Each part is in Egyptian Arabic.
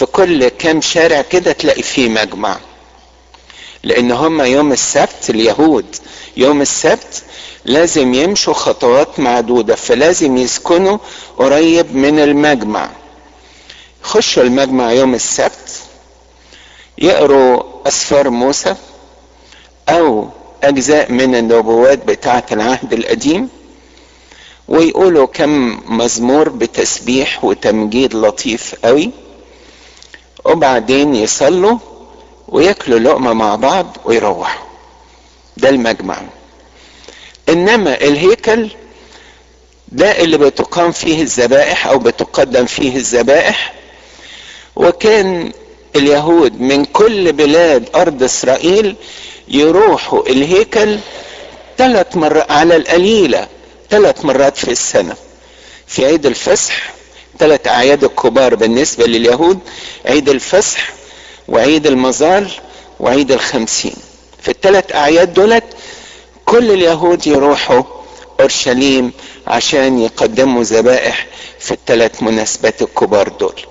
في كل كام شارع كده تلاقي فيه مجمع لان هم يوم السبت اليهود يوم السبت لازم يمشوا خطوات معدودة فلازم يسكنوا قريب من المجمع يخشوا المجمع يوم السبت يقروا اسفار موسى او اجزاء من النبوات بتاعة العهد القديم ويقولوا كم مزمور بتسبيح وتمجيد لطيف قوي وبعدين يصلوا وياكلوا لقمة مع بعض ويروحوا ده المجمع انما الهيكل ده اللي بتقام فيه الذبائح او بتقدم فيه الذبائح وكان اليهود من كل بلاد ارض اسرائيل يروحوا الهيكل ثلاث مرات على القليله ثلاث مرات في السنه في عيد الفصح ثلاث اعياد الكبار بالنسبه لليهود عيد الفصح وعيد المظال وعيد الخمسين في الثلاث اعياد دولت كل اليهود يروحوا اورشليم عشان يقدموا ذبائح في الثلاث مناسبات الكبار دول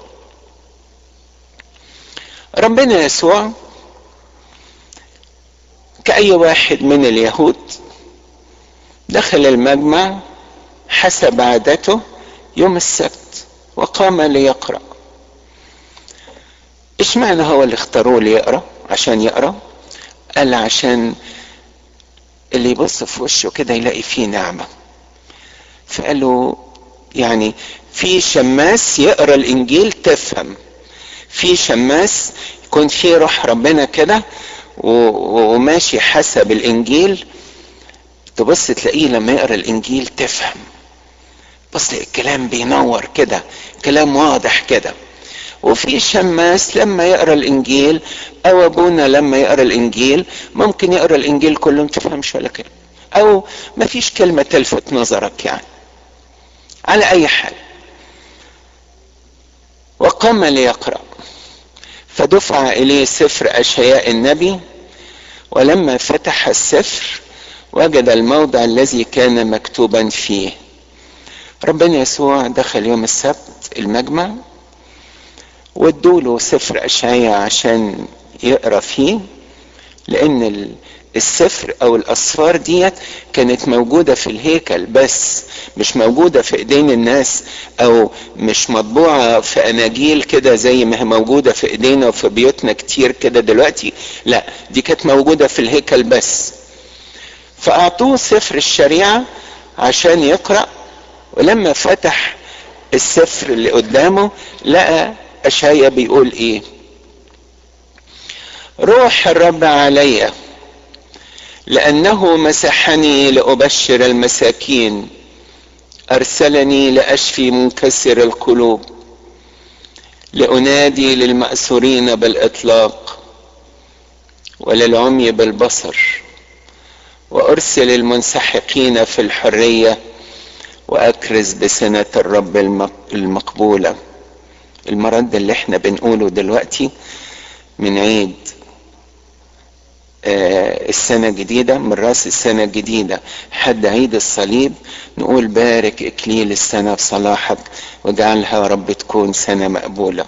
ربنا يسوع كأي واحد من اليهود دخل المجمع حسب عادته يوم السبت وقام ليقرأ ايش معنى هو اللي اختاروه ليقرأ عشان يقرأ قال عشان اللي يبص في وشه كده يلاقي فيه نعمة فقال له يعني في شماس يقرا الانجيل تفهم في شماس يكون في روح ربنا كده وماشي حسب الانجيل تبص تلاقيه لما يقرا الانجيل تفهم بص الكلام بينور كده كلام واضح كده وفي شماس لما يقرا الانجيل او ابونا لما يقرا الانجيل ممكن يقرا الانجيل كله ما تفهمش ولا كلمه او ما فيش كلمه تلفت نظرك يعني على اي حال وقام ليقرا فدفع اليه سفر اشياء النبي ولما فتح السفر وجد الموضع الذي كان مكتوبا فيه ربنا يسوع دخل يوم السبت المجمع وادوله سفر اشعياء عشان يقرا فيه لان السفر او الاسفار ديت كانت موجودة في الهيكل بس مش موجودة في ايدين الناس او مش مطبوعة في اناجيل كده زي ما هي موجودة في ايدينا وفي بيوتنا كتير كده دلوقتي لا دي كانت موجودة في الهيكل بس فاعطوه سفر الشريعة عشان يقرأ ولما فتح السفر اللي قدامه لقى اشعيا بيقول ايه روح الرب علي لانه مسحني لابشر المساكين ارسلني لاشفي منكسر القلوب لانادي للماسورين بالاطلاق وللعمي بالبصر وارسل المنسحقين في الحريه واكرز بسنه الرب المقبوله المرض اللي احنا بنقوله دلوقتي من عيد آه السنة الجديدة من راس السنة الجديدة حد عيد الصليب نقول بارك إكليل السنة في صلاحك واجعلها يا رب تكون سنة مقبولة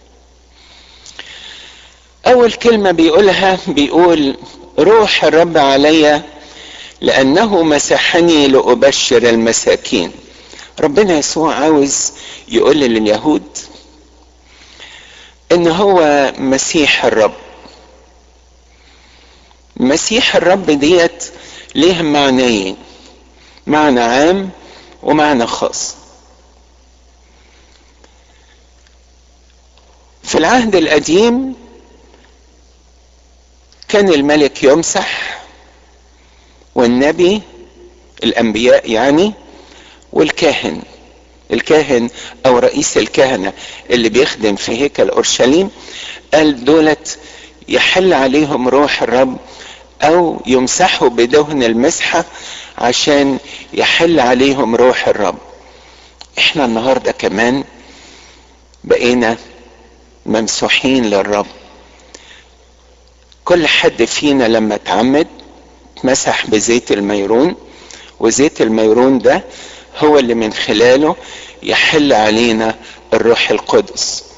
أول كلمة بيقولها بيقول روح الرب علي لأنه مسحني لأبشر المساكين ربنا يسوع عاوز يقول لليهود ان هو مسيح الرب مسيح الرب ديت ليه معنيين معنى عام ومعنى خاص في العهد القديم كان الملك يمسح والنبي الانبياء يعني والكاهن الكاهن او رئيس الكهنة اللي بيخدم في هيكل اورشليم قال دولت يحل عليهم روح الرب او يمسحوا بدهن المسحة عشان يحل عليهم روح الرب احنا النهاردة كمان بقينا ممسوحين للرب كل حد فينا لما اتعمد مسح بزيت الميرون وزيت الميرون ده هو اللي من خلاله يحل علينا الروح القدس